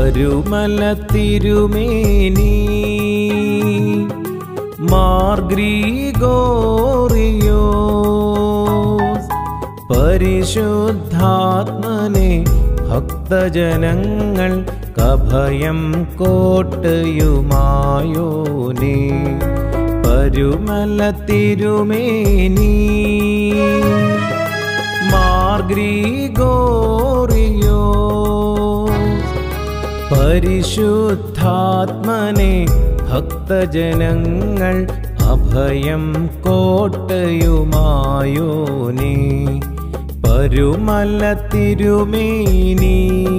പരുമല തിരുമേനി മാർഗ്രീഗോറിയോസ് പരിശുദ്ധാത്മനെ ഭക്തജനങ്ങൾ കഭയം കോട്ടയുമായോനെ പരുമല തിരുമേനി മാർഗ്രീഗോറിയോസ് പരിശുദ്ധാത്മനെ ഭക്തജനങ്ങൾ അഭയം കോട്ടയുമായോനെ പരുമല തിരുമേനി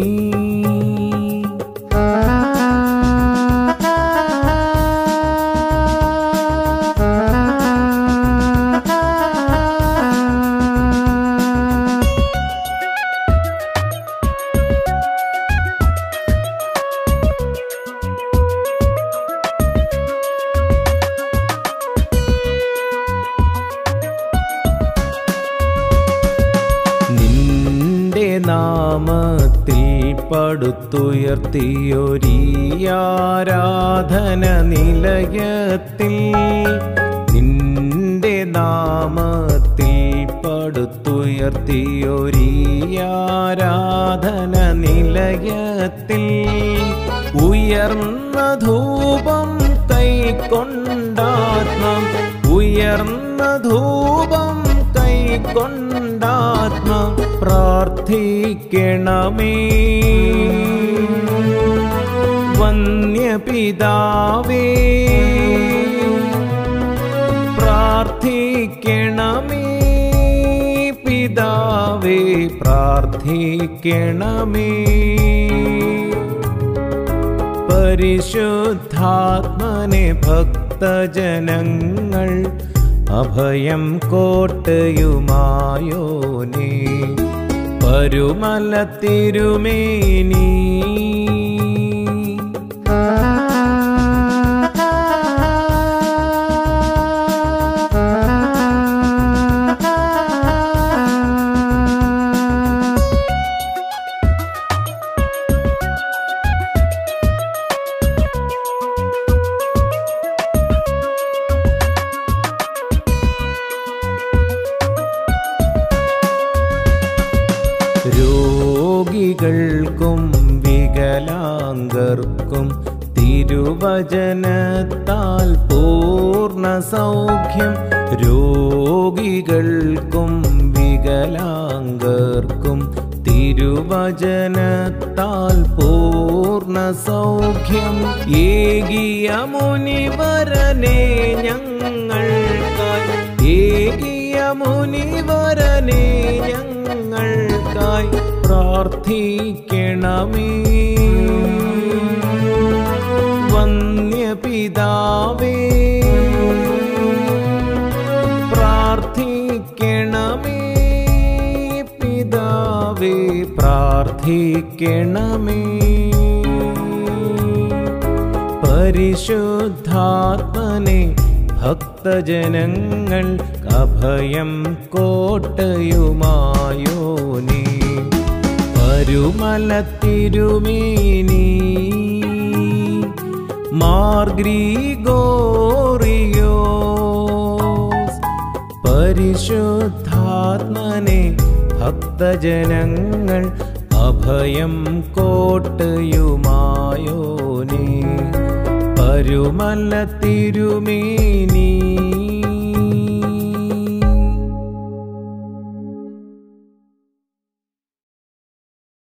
നിന്റെ നാമത്തിൽ പടുത്തുയർത്തിയൊരീയാരാധന നിലയത്തിൽ നിന്റെ നാമത്തിൽ പടുത്തുയർത്തിയൊരീയാരാധന നിലയത്തിൽ ഉയർന്ന ധൂപം കൈക്കൊണ്ടാത്മം ഉയർന്ന ധൂപം കൈക്കൊണ്ടാത്മ പ്രാർത്ഥിക്കണമേ വന്യപിതാവേ പ്രാർത്ഥിക്കണമേ പിതാവേ പ്രാർത്ഥിക്കണമേ പരിശുദ്ധാത്മനെ ഭക്തജനങ്ങൾ അഭയം കോട്ടയുമായോനെ പരുമല തിരുമേനി രോഗികൾക്കും വികലാംഗർക്കും തിരുവചനത്താൽ പൂർണ്ണ സൗഖ്യം രോഗികൾക്കും വികലാംഗർക്കും തിരുവചനത്താൽ പൂർണ്ണ സൗഖ്യം ഏകിയ മുനിവരനെ ഞങ്ങൾക്കായി ഏകിയ മുനിവരനെ ഞങ്ങൾക്കായി പ്രാർത്ഥിക്കണമേ വന്യപിതാവേ പ്രാർത്ഥിക്കണമേ പിതാവേ പ്രാർത്ഥിക്കണമേ പരിശുദ്ധാത്മനെ ഭക്തജനങ്ങൾ അഭയം കോട്ടയുമായോനേ പരുമല തിരുമേനി മാർഗ്രീഗോറിയോസ് പരിശുദ്ധാത്മനെ ഭക്തജനങ്ങൾ അഭയം കോട്ടയുമായോനേ പരുമല തിരുമേനി